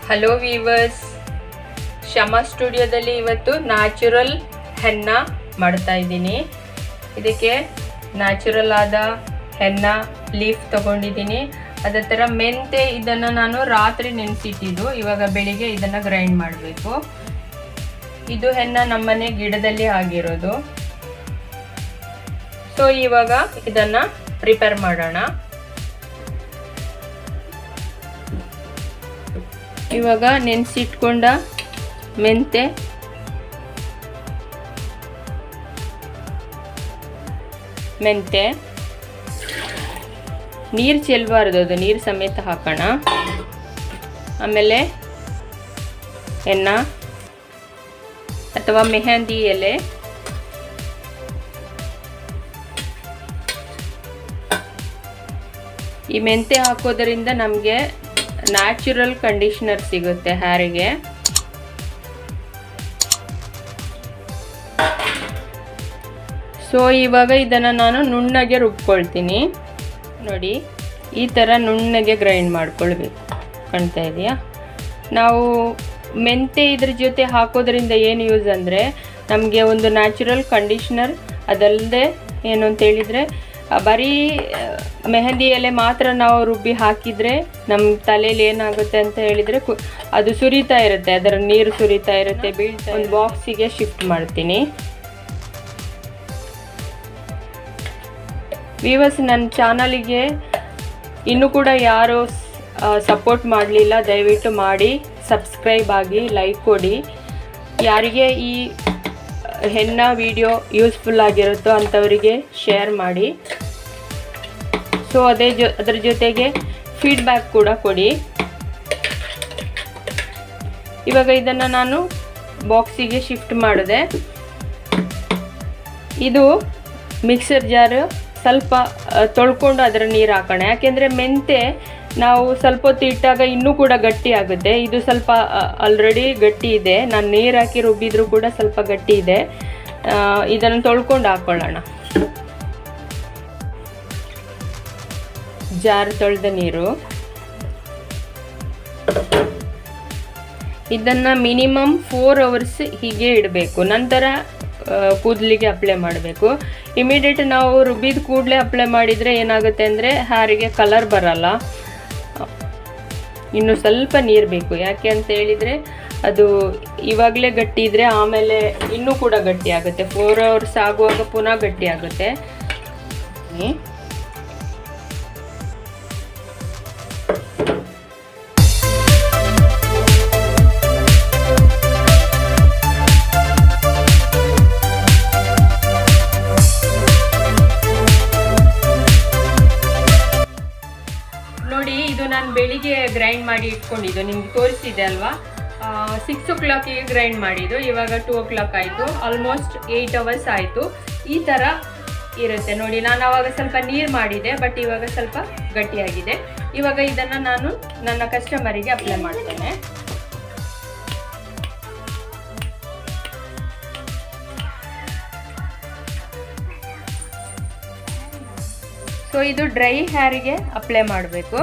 hello viewers ಶಮ ಸ್ಟುಡಿಯೋದಲ್ಲಿ ಇವತ್ತು ನ್ಯಾಚುರಲ್ ಹೆನ್ನ ಮಾಡ್ತಾ ಇದ್ದೀನಿ ಇದಕ್ಕೆ ನ್ಯಾಚುರಲ್ ಆದ ಹೆನ್ನ ಲೀಫ್ ತಗೊಂಡಿದ್ದೀನಿ ಅದೇ ಥರ ಮೆಂತೆ ಇದನ್ನು ನಾನು ರಾತ್ರಿ ನೆನೆಸಿಟ್ಟಿದ್ದು ಇವಾಗ ಬೆಳಿಗ್ಗೆ ಇದನ್ನು ಗ್ರೈಂಡ್ ಮಾಡಬೇಕು ಇದು ಹೆನ್ನ ನಮ್ಮನೆ ಗಿಡದಲ್ಲಿ ಆಗಿರೋದು ಸೊ ಇವಾಗ ಇದನ್ನು ಪ್ರಿಪೇರ್ ಮಾಡೋಣ ಇವಾಗ ನೆನೆಸಿಟ್ಕೊಂಡ ಮೆಂತೆ ಮೆಂತೆ ನೀರು ಚೆಲ್ಲಬಾರ್ದು ಅದು ನೀರು ಸಮೇತ ಹಾಕೋಣ ಆಮೇಲೆ ಎನ್ನ ಅಥವಾ ಮೆಹಂದಿ ಎಲೆ ಈ ಮೆಂತೆ ಹಾಕೋದರಿಂದ ನಮಗೆ ನ್ಯಾಚುರಲ್ ಕಂಡೀಷ್ನರ್ ಸಿಗುತ್ತೆ ಹ್ಯಾರಿಗೆ ಸೊ ಇವಾಗ ಇದನ್ನು ನಾನು ನುಣ್ಣಗೆ ರುಬ್ಕೊಳ್ತೀನಿ ನೋಡಿ ಈ ಥರ ನುಣ್ಣಗೆ ಗ್ರೈಂಡ್ ಮಾಡ್ಕೊಳ್ಬೇಕು ಕಾಣ್ತಾ ಇದೆಯಾ ನಾವು ಮೆಂತೆ ಇದ್ರ ಜೊತೆ ಹಾಕೋದ್ರಿಂದ ಏನು ಯೂಸ್ ಅಂದರೆ ನಮಗೆ ಒಂದು ನ್ಯಾಚುರಲ್ ಕಂಡೀಷ್ನರ್ ಅದಲ್ಲದೆ ಏನು ಅಂತ ಹೇಳಿದರೆ ಬರೀ ಮೆಹಂದಿ ಎಲೆ ಮಾತ್ರ ನಾವು ರುಬ್ಬಿ ಹಾಕಿದರೆ ನಮ್ಮ ತಲೆಯಲ್ಲಿ ಏನಾಗುತ್ತೆ ಅಂತ ಹೇಳಿದರೆ ಕು ಅದು ಸುರಿತಾ ಇರುತ್ತೆ ಅದರ ನೀರು ಸುರಿತಾ ಇರುತ್ತೆ ಬೀಳ್ತಾ ಒಂದು ಬಾಕ್ಸಿಗೆ ಶಿಫ್ಟ್ ಮಾಡ್ತೀನಿ ವಿವಸ್ ನನ್ನ ಚಾನಲಿಗೆ ಇನ್ನೂ ಕೂಡ ಯಾರು ಸಪೋರ್ಟ್ ಮಾಡಲಿಲ್ಲ ದಯವಿಟ್ಟು ಮಾಡಿ ಸಬ್ಸ್ಕ್ರೈಬ್ ಆಗಿ ಲೈಕ್ ಕೊಡಿ ಯಾರಿಗೆ ಈ ಹೆನ್ನ ವಿಡಿಯೋ ಯೂಸ್ಫುಲ್ ಆಗಿರುತ್ತೋ ಅಂಥವರಿಗೆ ಶೇರ್ ಮಾಡಿ ಸೊ ಅದೇ ಜೊ ಅದರ ಜೊತೆಗೆ ಫೀಡ್ಬ್ಯಾಕ್ ಕೂಡ ಕೊಡಿ ಇವಾಗ ಇದನ್ನು ನಾನು ಬಾಕ್ಸಿಗೆ ಶಿಫ್ಟ್ ಮಾಡಿದೆ ಇದು ಮಿಕ್ಸರ್ ಜಾರ್ ಸ್ವಲ್ಪ ತೊಳ್ಕೊಂಡು ಅದರ ನೀರು ಹಾಕೋಣ ಯಾಕೆಂದರೆ ಮೆಂತೆ ನಾವು ಸ್ವಲ್ಪ ಹೊತ್ತು ಇಟ್ಟಾಗ ಇನ್ನೂ ಕೂಡ ಗಟ್ಟಿ ಆಗುತ್ತೆ ಇದು ಸ್ವಲ್ಪ ಆಲ್ರೆಡಿ ಗಟ್ಟಿ ಇದೆ ನಾನು ನೀರು ಹಾಕಿ ರುಬ್ಬಿದ್ರೂ ಕೂಡ ಸ್ವಲ್ಪ ಗಟ್ಟಿ ಇದೆ ಇದನ್ನು ತೊಳ್ಕೊಂಡು ಹಾಕೊಳ್ಳೋಣ ಜಾರ್ ತೊಳೆದ ನೀರು ಇದನ್ನು ಮಿನಿಮಮ್ ಫೋರ್ ಅವರ್ಸ್ ಹೀಗೆ ಇಡಬೇಕು ನಂತರ ಕೂದಲಿಗೆ ಅಪ್ಲೈ ಮಾಡಬೇಕು ಇಮಿಡಿಯೇಟ್ ನಾವು ರುಬ್ಬಿದ ಕೂಡಲೇ ಅಪ್ಲೈ ಮಾಡಿದರೆ ಏನಾಗುತ್ತೆ ಅಂದರೆ ಹಾರಿಗೆ ಕಲರ್ ಬರಲ್ಲ ಇನ್ನು ಸ್ವಲ್ಪ ನೀರು ಬೇಕು ಯಾಕೆ ಅಂತ ಹೇಳಿದರೆ ಅದು ಇವಾಗಲೇ ಗಟ್ಟಿ ಇದ್ದರೆ ಆಮೇಲೆ ಇನ್ನೂ ಕೂಡ ಗಟ್ಟಿ ಆಗುತ್ತೆ ಫೋರ್ ಅವರ್ಸ್ ಆಗುವಾಗ ಪುನಃ ಗಟ್ಟಿ ಆಗುತ್ತೆ ನೋಡಿ ಇದು ನಾನು ಬೆಳಿಗ್ಗೆ ಗ್ರೈಂಡ್ ಮಾಡಿ ಇಟ್ಕೊಂಡಿದ್ದು ನಿಮ್ಗೆ ತೋರಿಸಿದೆ ಅಲ್ವಾ ಸಿಕ್ಸ್ ಓ ಕ್ಲಾಕಿಗೆ ಗ್ರೈಂಡ್ ಮಾಡಿದ್ದು ಇವಾಗ ಟೂ ಓ ಕ್ಲಾಕ್ ಆಯಿತು ಆಲ್ಮೋಸ್ಟ್ ಏಯ್ಟ್ ಅವರ್ಸ್ ಆಯಿತು ಈ ಥರ ಇರುತ್ತೆ ನೋಡಿ ನಾನು ಅವಾಗ ಸ್ವಲ್ಪ ನೀರು ಮಾಡಿದೆ ಬಟ್ ಇವಾಗ ಸ್ವಲ್ಪ ಗಟ್ಟಿಯಾಗಿದೆ ಇವಾಗ ಇದನ್ನು ನಾನು ನನ್ನ ಕಸ್ಟಮರಿಗೆ ಅಪ್ಲೈ ಮಾಡ್ತೇನೆ ಸೊ ಇದು ಡ್ರೈ ಹೇರಿಗೆ ಅಪ್ಲೈ ಮಾಡಬೇಕು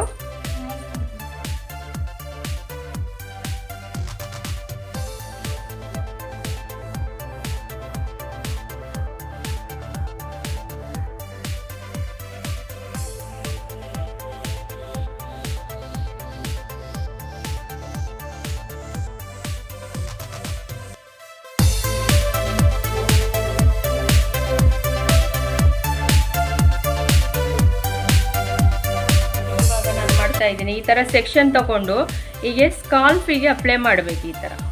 ಮಾಡ್ತಾ ಇದ್ದೀನಿ ಈ ಥರ ಸೆಕ್ಷನ್ ತಗೊಂಡು ಹೀಗೆ ಸ್ಕಾಲ್ಫಿಗೆ ಅಪ್ಲೈ ಮಾಡಬೇಕು ಈ ಥರ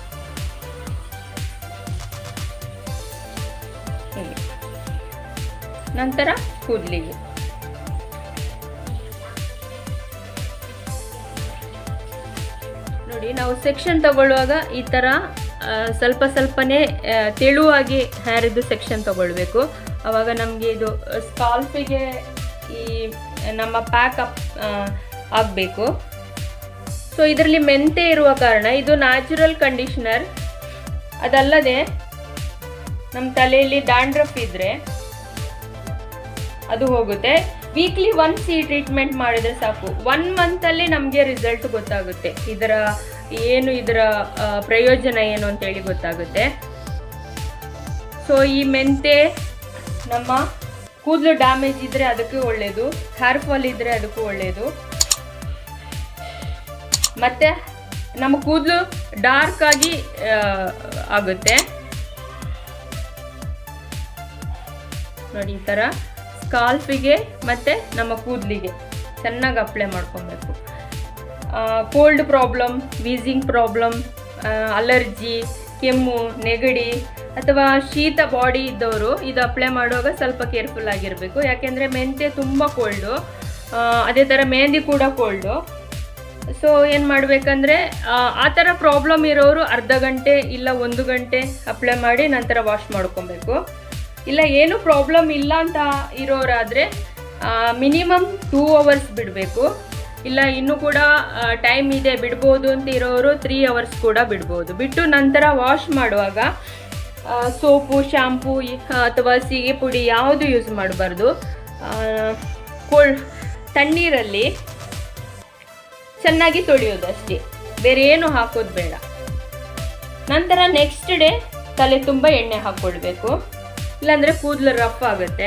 ನಂತರ ಕೂದಲಿಗೆ ನೋಡಿ ನಾವು ಸೆಕ್ಷನ್ ತಗೊಳ್ಳುವಾಗ ಈ ಥರ ಸ್ವಲ್ಪ ಸ್ವಲ್ಪನೇ ತೆಳುವಾಗಿ ಹ್ಯಾರಿದ್ದು ಸೆಕ್ಷನ್ ತಗೊಳ್ಬೇಕು ಆವಾಗ ನಮಗೆ ಇದು ಸ್ಕಾಲ್ಫಿಗೆ ಈ ನಮ್ಮ ಪ್ಯಾಕ್ ಅಪ್ ಆಗಬೇಕು ಸೊ ಇದರಲ್ಲಿ ಮೆಂತೆ ಇರುವ ಕಾರಣ ಇದು ನ್ಯಾಚುರಲ್ ಕಂಡೀಷ್ನರ್ ಅದಲ್ಲದೆ ನಮ್ಮ ತಲೆಯಲ್ಲಿ ಡ್ಯಾಂಡ್ರಫ್ ಇದ್ದರೆ ಅದು ಹೋಗುತ್ತೆ ವೀಕ್ಲಿ ಒನ್ಸ್ ಈ ಟ್ರೀಟ್ಮೆಂಟ್ ಮಾಡಿದ್ರೆ ಸಾಕು ಒನ್ ಮಂತಲ್ಲಿ ನಮಗೆ ರಿಸಲ್ಟ್ ಗೊತ್ತಾಗುತ್ತೆ ಇದರ ಏನು ಇದರ ಆ, ಪ್ರಯೋಜನ ಏನು ಅಂತೇಳಿ ಗೊತ್ತಾಗುತ್ತೆ ಸೊ ಈ ಮೆಂತೆ ನಮ್ಮ ಕೂದಲು ಡ್ಯಾಮೇಜ್ ಇದ್ದರೆ ಅದಕ್ಕೆ ಒಳ್ಳೆಯದು ಹೇರ್ ಫಾಲ್ ಇದ್ದರೆ ಅದಕ್ಕೂ ಒಳ್ಳೆಯದು ಮತ್ತು ನಮ್ಮ ಕೂದಲು ಡಾರ್ಕ್ ಆಗಿ ಆ, ಆಗುತ್ತೆ ನೋಡಿ ಈ ಥರ ಸ್ಕಾಲ್ಫಿಗೆ ಮತ್ತು ನಮ್ಮ ಕೂದಲಿಗೆ ಚೆನ್ನಾಗಿ ಅಪ್ಲೈ ಮಾಡ್ಕೊಬೇಕು cold problem wheezing problem allergy ಕೆಮ್ಮು ನೆಗಡಿ ಅಥವಾ ಶೀತ ಬಾಡಿ ಇದ್ದವರು ಇದು ಅಪ್ಲೈ ಮಾಡುವಾಗ ಸ್ವಲ್ಪ ಕೇರ್ಫುಲ್ ಆಗಿರಬೇಕು ಯಾಕೆಂದರೆ ಮೆಂತ್ಯ ತುಂಬ ಕೋಲ್ಡು ಅದೇ ಥರ ಮೆಹಂದಿ ಕೂಡ ಕೋಲ್ಡು ಸೊ ಏನು ಮಾಡಬೇಕಂದ್ರೆ ಆ ಥರ ಪ್ರಾಬ್ಲಮ್ ಇರೋರು ಅರ್ಧ ಗಂಟೆ ಇಲ್ಲ ಒಂದು ಗಂಟೆ ಅಪ್ಲೈ ಮಾಡಿ ನಂತರ ವಾಶ್ ಮಾಡ್ಕೊಬೇಕು ಇಲ್ಲ ಏನು ಪ್ರಾಬ್ಲಮ್ ಇಲ್ಲ ಅಂತ ಇರೋರಾದರೆ ಮಿನಿಮಮ್ ಟೂ ಅವರ್ಸ್ ಬಿಡಬೇಕು ಇಲ್ಲ ಇನ್ನೂ ಕೂಡ ಟೈಮ್ ಇದೆ ಬಿಡ್ಬೋದು ಅಂತ ಇರೋರು ತ್ರೀ ಅವರ್ಸ್ ಕೂಡ ಬಿಡ್ಬೋದು ಬಿಟ್ಟು ನಂತರ ವಾಶ್ ಮಾಡುವಾಗ ಸೋಪು ಶಾಂಪೂ ಅಥವಾ ಸೀಗೆ ಪುಡಿ ಯಾವುದು ಯೂಸ್ ಮಾಡಬಾರ್ದು ಕೋಲ್ಡ್ ತಣ್ಣೀರಲ್ಲಿ ಚೆನ್ನಾಗಿ ತೊಳೆಯೋದು ಅಷ್ಟೇ ಬೇರೆ ಏನು ಹಾಕೋದು ಬೇಡ ನಂತರ ನೆಕ್ಸ್ಟ್ ಡೇ ತಲೆ ತುಂಬ ಎಣ್ಣೆ ಹಾಕ್ಕೊಳ್ಬೇಕು ಇಲ್ಲಾಂದರೆ ಕೂದಲು ರಫ್ ಆಗುತ್ತೆ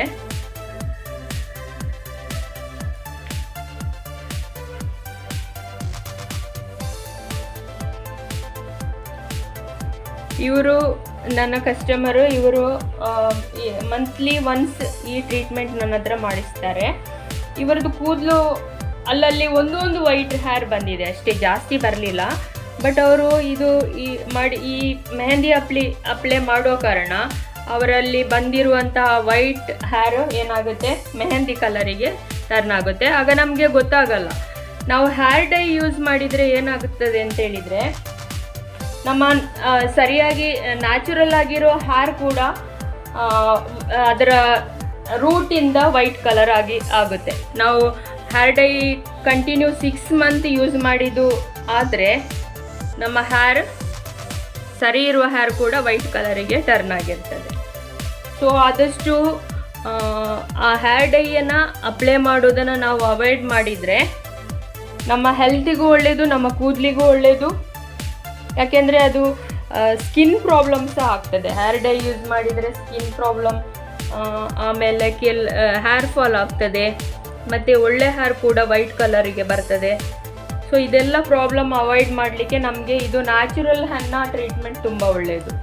ಇವರು ನನ್ನ ಕಸ್ಟಮರು ಇವರು ಮಂತ್ಲಿ ಒನ್ಸ್ ಈ ಟ್ರೀಟ್ಮೆಂಟ್ ನನ್ನ ಹತ್ರ ಮಾಡಿಸ್ತಾರೆ ಇವರದ್ದು ಕೂದಲು ಅಲ್ಲಲ್ಲಿ ಒಂದೊಂದು ವೈಟ್ ಹೇರ್ ಬಂದಿದೆ ಅಷ್ಟೇ ಜಾಸ್ತಿ ಬರಲಿಲ್ಲ ಬಟ್ ಅವರು ಇದು ಈ ಮಾಡಿ ಈ ಮೆಹಂದಿ ಅಪ್ಲಿ ಅಪ್ಲೈ ಮಾಡೋ ಕಾರಣ ಅವರಲ್ಲಿ ಬಂದಿರುವಂತಹ ವೈಟ್ ಹೇರ್ ಏನಾಗುತ್ತೆ ಮೆಹಂದಿ ಕಲರಿಗೆ ಟರ್ನ್ ಆಗುತ್ತೆ ಆಗ ನಮಗೆ ಗೊತ್ತಾಗಲ್ಲ ನಾವು ಹೇರ್ ಡೈ ಯೂಸ್ ಮಾಡಿದರೆ ಏನಾಗುತ್ತದೆ ಅಂತ ಹೇಳಿದರೆ ನಮ್ಮ ಆ, ಸರಿಯಾಗಿ ನ್ಯಾಚುರಲ್ ಆಗಿರೋ ಹೇರ್ ಕೂಡ ಆ, ಅದರ ರೂಟಿಂದ ವೈಟ್ ಕಲರ್ ಆಗಿ ಆಗುತ್ತೆ ನಾವು hair dye continue six month use ಮಾಡಿದ್ದು ಆದರೆ ನಮ್ಮ ಹೇರ್ ಸರಿ ಇರುವ ಹೇರ್ ಕೂಡ ವೈಟ್ ಕಲರಿಗೆ ಟರ್ನ್ ಆಗಿರ್ತದೆ ಸೊ ಆದಷ್ಟು ಆ, ಆ ಹೇರ್ ಡೈಯನ್ನು ಅಪ್ಲೈ ಮಾಡೋದನ್ನು ನಾವು ಅವಾಯ್ಡ್ ಮಾಡಿದರೆ ನಮ್ಮ ಹೆಲ್ತಿಗೂ ಒಳ್ಳೆಯದು ನಮ್ಮ ಕೂದಲಿಗೂ ಒಳ್ಳೆಯದು ಯಾಕೆಂದರೆ ಅದು ಸ್ಕಿನ್ ಪ್ರಾಬ್ಲಮ್ ಸಹ ಆಗ್ತದೆ ಹೇರ್ ಡೈ ಯೂಸ್ ಮಾಡಿದರೆ ಸ್ಕಿನ್ ಪ್ರಾಬ್ಲಮ್ ಆಮೇಲೆ ಕೆಲ್ ಹೇರ್ ಫಾಲ್ ಆಗ್ತದೆ ಮತ್ತು ಒಳ್ಳೆ ಹೇರ್ ಕೂಡ ವೈಟ್ ಕಲರಿಗೆ ಬರ್ತದೆ ಸೊ ಇದೆಲ್ಲ ಪ್ರಾಬ್ಲಮ್ ಅವಾಯ್ಡ್ ಮಾಡಲಿಕ್ಕೆ ನಮಗೆ ಇದು ನ್ಯಾಚುರಲ್ ಹೆನ್ನ ಟ್ರೀಟ್ಮೆಂಟ್ ತುಂಬ ಒಳ್ಳೆಯದು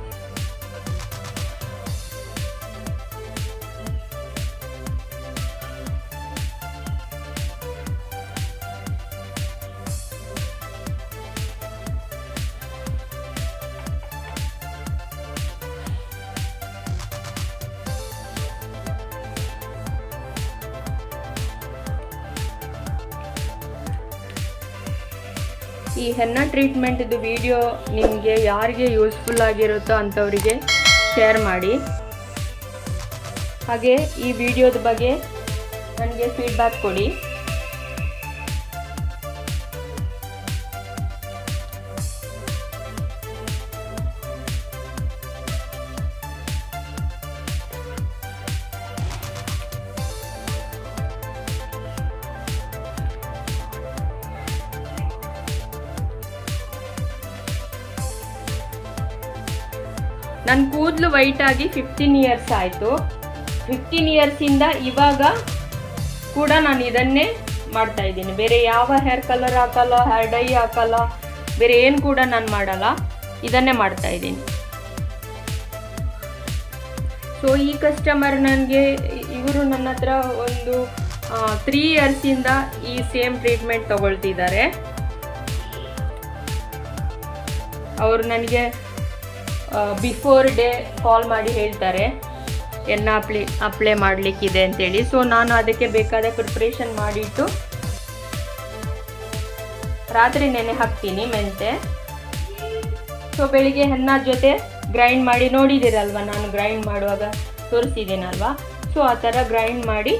ಈ ಹೆನ್ನ ಟ್ರೀಟ್ಮೆಂಟ್ದು ವಿಡಿಯೋ ನಿಮಗೆ ಯಾರಿಗೆ ಯೂಸ್ಫುಲ್ ಆಗಿರುತ್ತೋ ಅಂಥವರಿಗೆ ಶೇರ್ ಮಾಡಿ ಹಾಗೆ ಈ ವಿಡಿಯೋದ ಬಗ್ಗೆ ನನಗೆ ಫೀಡ್ಬ್ಯಾಕ್ ಕೊಡಿ ನನ್ನ ಕೂದಲು ವೈಟ್ ಆಗಿ ಫಿಫ್ಟೀನ್ ಇಯರ್ಸ್ ಆಯಿತು ಫಿಫ್ಟೀನ್ ಇಯರ್ಸಿಂದ ಇವಾಗ ಕೂಡ ನಾನು ಇದನ್ನೇ ಮಾಡ್ತಾ ಇದ್ದೀನಿ ಬೇರೆ ಯಾವ ಹೇರ್ ಕಲರ್ ಹಾಕಲ್ಲ ಹೇರ್ ಡೈ ಹಾಕಲ್ಲ ಬೇರೆ ಏನು ಕೂಡ ನಾನು ಮಾಡಲ್ಲ ಇದನ್ನೇ ಮಾಡ್ತಾ ಇದ್ದೀನಿ ಸೊ ಈ ಕಸ್ಟಮರ್ ನನಗೆ ಇವರು ನನ್ನ ಹತ್ರ ಒಂದು ತ್ರೀ ಇಯರ್ಸಿಂದ ಈ ಸೇಮ್ ಟ್ರೀಟ್ಮೆಂಟ್ ತಗೊಳ್ತಿದ್ದಾರೆ ಅವರು ನನಗೆ ಬಿಫೋರ್ ಡೇ ಕಾಲ್ ಮಾಡಿ ಹೇಳ್ತಾರೆ ಎಣ್ಣೆ ಅಪ್ಲಿ ಅಪ್ಲೈ ಮಾಡಲಿಕ್ಕಿದೆ ಅಂತೇಳಿ ಸೊ ನಾನು ಅದಕ್ಕೆ ಬೇಕಾದ ಪ್ರಿಪ್ರೇಷನ್ ಮಾಡಿಟ್ಟು ರಾತ್ರಿ ನೆನೆ ಹಾಕ್ತೀನಿ ಮೆಂತೆ ಸೊ ಬೆಳಿಗ್ಗೆ ಹೆನ್ನ ಜೊತೆ ಗ್ರೈಂಡ್ ಮಾಡಿ ನೋಡಿದ್ದೀರಲ್ವ ನಾನು ಗ್ರೈಂಡ್ ಮಾಡುವಾಗ ತೋರಿಸಿದ್ದೀನಲ್ವಾ ಸೊ ಆ ಥರ ಗ್ರೈಂಡ್ ಮಾಡಿ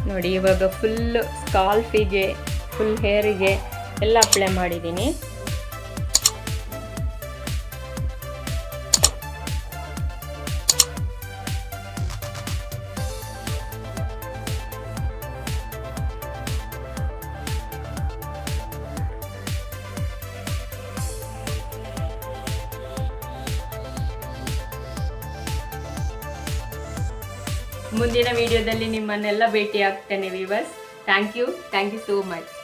ನೋಡಿ ಇವಾಗ ಫುಲ್ ಸ್ಕಾಲ್ಫಿಗೆ ಫುಲ್ ಹೇರಿಗೆ ಎಲ್ಲ ಅಪ್ಲೈ ಮಾಡಿದ್ದೀನಿ ಮುಂದಿನ ವಿಡಿಯೋದಲ್ಲಿ ನಿಮ್ಮನ್ನೆಲ್ಲ ಭೇಟಿ ಆಗ್ತೇನೆ viewers thank you thank you so much